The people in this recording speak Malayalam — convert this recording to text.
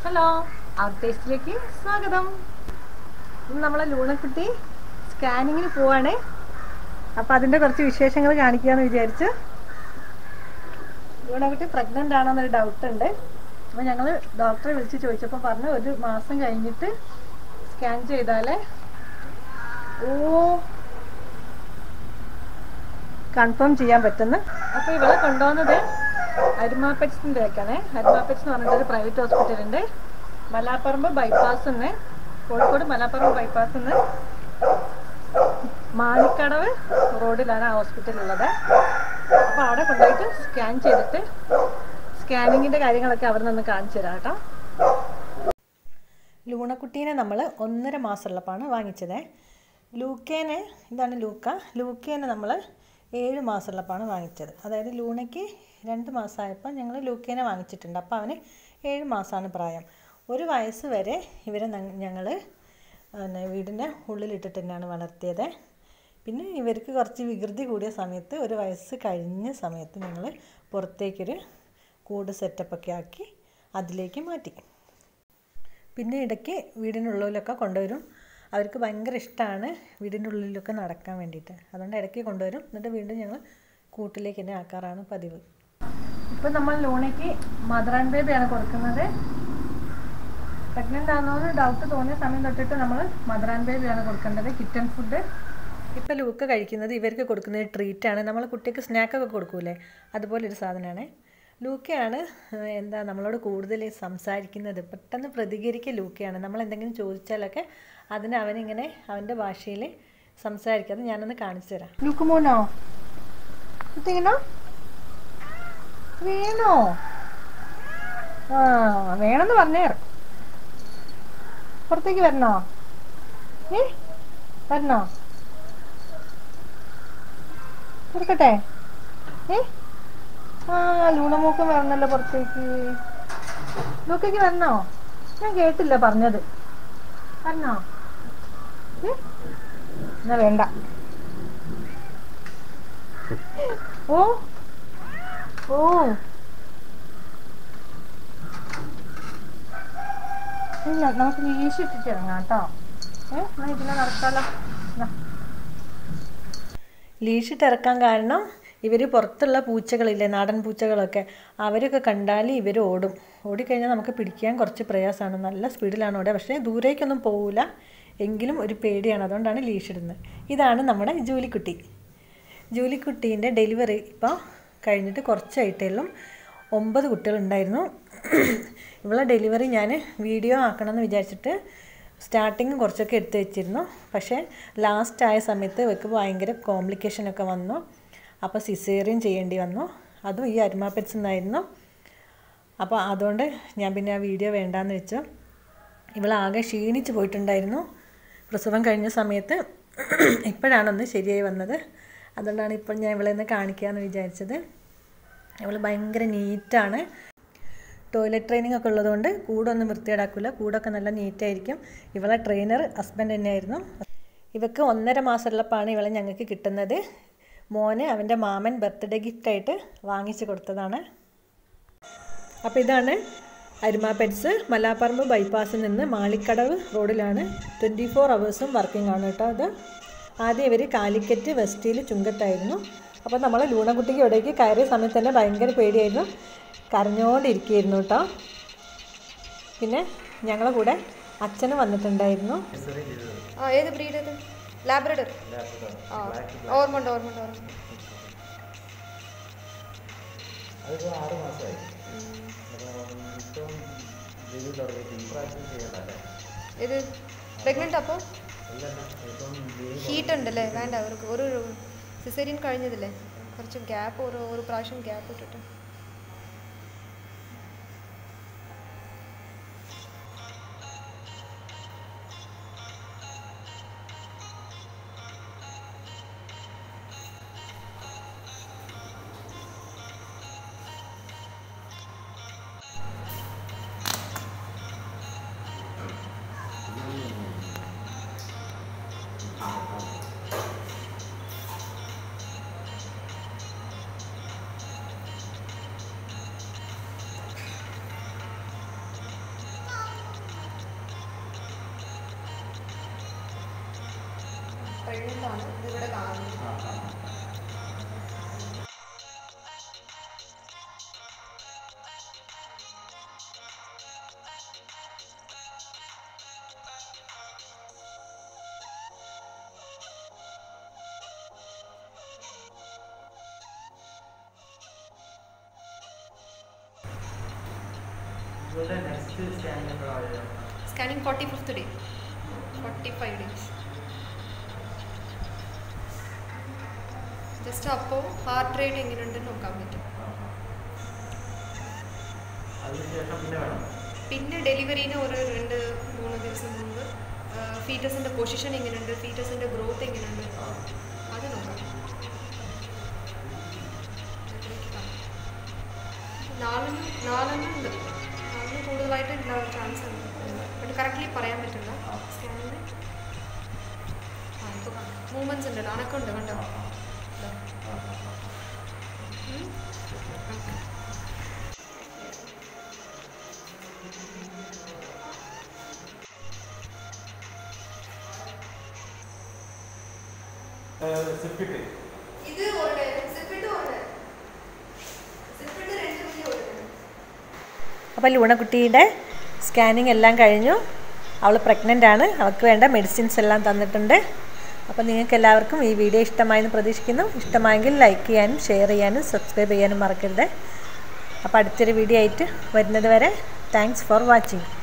ഹലോ ഔട്ട് ടേസ്റ്റിലേക്ക് സ്വാഗതം ഇന്ന് നമ്മളെ ലൂണക്കുട്ടി സ്കാനിങ്ങിന് പോവാണ് അപ്പം അതിൻ്റെ കുറച്ച് വിശേഷങ്ങൾ കാണിക്കാമെന്ന് വിചാരിച്ചു ലൂണക്കുട്ടി പ്രഗ്നൻ്റ് ആണോന്നൊരു ഡൗട്ട് ഉണ്ട് അപ്പോൾ ഞങ്ങൾ ഡോക്ടറെ വിളിച്ച് ചോദിച്ചപ്പോൾ പറഞ്ഞു ഒരു മാസം കഴിഞ്ഞിട്ട് സ്കാൻ ചെയ്താലേ ഓ കൺഫേം ചെയ്യാൻ പറ്റുന്നു അപ്പോൾ ഇവളെ കൊണ്ടുപോകുന്നത് അരുമാപ്പെറ്റ്സിൻ്റെ ഒക്കെയാണ് അരുമാപ്പെറ്റ്സ് എന്ന് പറഞ്ഞിട്ട് ഒരു പ്രൈവറ്റ് ഹോസ്പിറ്റൽ ഉണ്ട് മലാപ്പറമ്പ് ബൈപ്പാസ് നിന്ന് കോഴിക്കോട് മലാപ്പറമ്പ് ബൈപ്പാസ് നിന്ന് മാണിക്കടവ് റോഡിലാണ് ആ ഹോസ്പിറ്റൽ ഉള്ളത് അപ്പോൾ അവിടെ കൊണ്ടുപോയിട്ട് സ്കാൻ ചെയ്തിട്ട് സ്കാനിങ്ങിൻ്റെ കാര്യങ്ങളൊക്കെ അവിടെ നിന്ന് കാണിച്ചു തരാം കേട്ടോ ലൂണക്കുട്ടീനെ നമ്മൾ ഒന്നര മാസമുള്ളപ്പോഴാണ് വാങ്ങിച്ചത് ലൂക്കേനെ ഇതാണ് ലൂക്ക ലൂക്കേനെ നമ്മൾ ഏഴ് മാസമുള്ളപ്പോഴാണ് വാങ്ങിച്ചത് അതായത് ലൂണയ്ക്ക് രണ്ട് മാസമായപ്പോൾ ഞങ്ങൾ ലൂക്കേനെ വാങ്ങിച്ചിട്ടുണ്ട് അപ്പോൾ അവന് ഏഴ് മാസമാണ് പ്രായം ഒരു വയസ്സ് വരെ ഇവരെ ഞങ്ങൾ പിന്നെ വീടിൻ്റെ ഉള്ളിലിട്ടിട്ട് തന്നെയാണ് വളർത്തിയത് പിന്നെ ഇവർക്ക് കുറച്ച് വികൃതി കൂടിയ സമയത്ത് ഒരു വയസ്സ് കഴിഞ്ഞ സമയത്ത് ഞങ്ങൾ പുറത്തേക്കൊരു കൂട് സെറ്റപ്പൊക്കെ ആക്കി അതിലേക്ക് മാറ്റി പിന്നെ ഇടയ്ക്ക് വീടിനുള്ളിലൊക്കെ കൊണ്ടുവരും അവർക്ക് ഭയങ്കര ഇഷ്ടമാണ് വീടിൻ്റെ ഉള്ളിലൊക്കെ നടക്കാൻ വേണ്ടിയിട്ട് അതുകൊണ്ട് ഇടയ്ക്ക് കൊണ്ടുവരും എന്നിട്ട് വീണ്ടും ഞങ്ങൾ കൂട്ടിലേക്ക് തന്നെ ആക്കാറാണ് പതിവ് ഇപ്പം നമ്മൾ ലൂണയ്ക്ക് മദർ ആൻഡ് ബേബിയാണ് കൊടുക്കുന്നത് പ്രഗ്നൻ്റ് ആണോ എന്ന് ഡൗട്ട് തോന്നിയ സമയം തൊട്ടിട്ട് നമ്മൾ മദർ ആൻഡ് ബേബിയാണ് കൊടുക്കേണ്ടത് കിച്ചൺ ഫുഡ് ഇപ്പം ലൂക്ക് കഴിക്കുന്നത് ഇവർക്ക് കൊടുക്കുന്നത് ട്രീറ്റാണ് നമ്മൾ കുട്ടിക്ക് സ്നാക്കൊക്കെ കൊടുക്കൂലേ അതുപോലെ ഒരു സാധനമാണ് ലൂക്കയാണ് എന്താ നമ്മളോട് കൂടുതൽ സംസാരിക്കുന്നത് പെട്ടെന്ന് പ്രതികരിക്കുക ലൂക്കയാണ് നമ്മൾ എന്തെങ്കിലും ചോദിച്ചാലൊക്കെ അതിന് അവനിങ്ങനെ അവൻ്റെ ഭാഷയിൽ സംസാരിക്കും അത് ഞാനൊന്ന് കാണിച്ചു തരാം ലൂക്ക് മോനോ എത്തിക്കണോ വേണോ ആ വേണമെന്ന് പറഞ്ഞേ പുറത്തേക്ക് വരണോ ഏ വരണോ തുറക്കട്ടെ ഏ ആ ലൂണമൂക്കം വരണല്ലോ പുറത്തേക്ക് ലൂക്കയ്ക്ക് വരണോ ഞാൻ കേട്ടില്ല പറഞ്ഞത് വരണോ ഏ? എന്നാ വേണ്ട ഓ ഓ ഇല്ല നമുക്ക് ലീശ് ഇട്ടിട്ട് ഇറങ്ങാം കേട്ടോ ഏ എന്നാ ഇതിനെ നടക്കാലോ എന്നാ. ലീഷിട്ട് ഇറക്കാൻ കാരണം ഇവർ പുറത്തുള്ള പൂച്ചകളില്ലേ നാടൻ പൂച്ചകളൊക്കെ അവരൊക്കെ കണ്ടാൽ ഇവർ ഓടും ഓടിക്കഴിഞ്ഞാൽ നമുക്ക് പിടിക്കാൻ കുറച്ച് പ്രയാസമാണ് നല്ല സ്പീഡിലാണ് ഓടുക പക്ഷേ ദൂരേക്കൊന്നും പോവില്ല എങ്കിലും ഒരു പേടിയാണ് അതുകൊണ്ടാണ് ലീഷിടുന്നത് ഇതാണ് നമ്മുടെ ജൂലിക്കുട്ടി ജൂലിക്കുട്ടീൻ്റെ ഡെലിവറി ഇപ്പോൾ കഴിഞ്ഞിട്ട് കുറച്ചായിട്ടേ ഉള്ളൂ ഒമ്പത് കുട്ടികളുണ്ടായിരുന്നു ഇവളെ ഡെലിവറി ഞാൻ വീഡിയോ ആക്കണമെന്ന് വിചാരിച്ചിട്ട് സ്റ്റാർട്ടിങ് കുറച്ചൊക്കെ എടുത്തു വെച്ചിരുന്നു പക്ഷേ ലാസ്റ്റ് ആയ സമയത്ത് ഇവർക്ക് ഭയങ്കര കോംപ്ലിക്കേഷനൊക്കെ വന്നു അപ്പോൾ സിസേറിയൻ ചെയ്യേണ്ടി വന്നു അതും ഈ അരുമാപ്പെറ്റ്സ് നിന്നായിരുന്നു അപ്പോൾ അതുകൊണ്ട് ഞാൻ പിന്നെ ആ വീഡിയോ വേണ്ടാന്ന് വെച്ചു ഇവളാകെ ക്ഷീണിച്ച് പോയിട്ടുണ്ടായിരുന്നു പ്രസവം കഴിഞ്ഞ സമയത്ത് ഇപ്പോഴാണൊന്ന് ശരിയായി വന്നത് അതുകൊണ്ടാണ് ഇപ്പോൾ ഞാൻ ഇവളെ ഒന്ന് കാണിക്കാമെന്ന് വിചാരിച്ചത് ഇവൾ ഭയങ്കര നീറ്റാണ് ടോയ്ലറ്റ് ട്രെയിനിങ് ഒക്കെ ഉള്ളതുകൊണ്ട് കൂടൊന്നും വൃത്തിയേടാക്കില്ല കൂടൊക്കെ നല്ല നീറ്റായിരിക്കും ഇവളെ ട്രെയിനർ ഹസ്ബൻഡ് തന്നെയായിരുന്നു ഇവക്ക് ഒന്നര മാസമുള്ളപ്പോഴാണ് ഇവളെ ഞങ്ങൾക്ക് കിട്ടുന്നത് മോന് അവൻ്റെ മാമൻ ബർത്ത്ഡേ ഗിഫ്റ്റായിട്ട് വാങ്ങിച്ചു കൊടുത്തതാണ് അപ്പോൾ ഇതാണ് അരുമ പെറ്റ്സ് മലാപ്പറമ്പ് ബൈപ്പാസിൽ നിന്ന് മാളിക്കടവ് റോഡിലാണ് ട്വൻറ്റി ഫോർ അവേഴ്സും വർക്കിംഗ് ആണ് കേട്ടോ അത് ആദ്യം ഇവർ കാലിക്കറ്റ് വെസ്റ്റിൽ ചുങ്കത്തായിരുന്നു അപ്പോൾ നമ്മൾ ലൂണക്കുട്ടിക്ക് ഇവിടേക്ക് കയറിയ സമയത്ത് തന്നെ ഭയങ്കര പേടിയായിരുന്നു കരഞ്ഞുകൊണ്ടിരിക്കുകയായിരുന്നു കേട്ടോ പിന്നെ ഞങ്ങളെ കൂടെ അച്ഛനും വന്നിട്ടുണ്ടായിരുന്നു ആ ഏത് ബ്രീഡ് ഇത് ലാബ്രഡർ ആ ഓർമ്മയുണ്ട് ഓർമ്മയുണ്ട് ഓർമ്മ അതൊരു ആറ് മാസമായി ഇപ്പം ജോലി തുടങ്ങിയിട്ട് ഈ പ്രാവശ്യം ചെയ്യണ്ടല്ലേ ഇത് പ്രഗ്നൻ്റ് അപ്പോൾ അല്ലല്ല ഇപ്പം ജോലി ഹീറ്റ് ഉണ്ടല്ലേ വേണ്ട അവർക്ക് ഒരു സിസേറിയൻ കഴിഞ്ഞതില്ലേ കുറച്ച് ഗ്യാപ്പ് ഒരു ഒരു പ്രാവശ്യം ഗ്യാപ്പ് ഇട്ടിട്ട് പ്രഗ്നൻ്റ് ആണ് ഇത് ഇവിടെ കാണുന്നത് ആ ആ ഇവരുടെ നെക്സ്റ്റ് സ്കാനിങ് എപ്പോഴാണ് scanning forty fifth day forty five days just അപ്പോൾ ഹാർട്ട് റേറ്റ് എങ്ങനെയുണ്ടെന്ന് നോക്കാൻ പറ്റും അതിനുശേഷം പിന്നെ വേണം പിന്നെ ഡെലിവറീന് ഒരു രണ്ട് മൂന്ന് ദിവസം മുമ്പ് ഫീറ്റസിൻ്റെ പൊസിഷൻ എങ്ങനെയുണ്ട് ഫീറ്റസിൻ്റെ ഗ്രോത്ത് എങ്ങനെയുണ്ട് അത് നോക്കാം നാലിന് നാലെണ്ണം ഉണ്ട് നാലിന് കൂടുതലായിട്ട് ഉണ്ടാവാൻ ചാൻസ് ഉണ്ട് ബട്ട് കറക്റ്റ്ലി പറയാൻ പറ്റില്ല സ്കാനിന് ആ ഇപ്പോൾ മൂവ്മെൻറ്റ്സ് ഉണ്ട് അണക്കുണ്ട് കണ്ടോ ഇതാ. ഉം. Okay. സിപ്പിട്ട് ഇത് ഒരു സിപ്പിട്ട് ഒരു സിപ്പിട്ട് രണ്ട് വലിയ കൊടുക്കണം അപ്പോൾ ലൂണക്കുട്ടിയുടെ സ്കാനിങ് എല്ലാം കഴിഞ്ഞു അവൾ പ്രഗ്നൻ്റ് ആണ് അവൾക്ക് വേണ്ട മെഡിസിൻസ് എല്ലാം തന്നിട്ടുണ്ട് അപ്പോൾ നിങ്ങൾക്ക് എല്ലാവർക്കും ഈ വീഡിയോ ഇഷ്ടമായെന്ന് പ്രതീക്ഷിക്കുന്നു ഇഷ്ടമായെങ്കിൽ ലൈക്ക് ചെയ്യാനും ഷെയർ ചെയ്യാനും സബ്സ്ക്രൈബ് ചെയ്യാനും മറക്കരുത് അപ്പോൾ അടുത്തൊരു വീഡിയോ ആയിട്ട് വരുന്നത് വരെ താങ്ക്സ് ഫോർ വാച്ചിങ്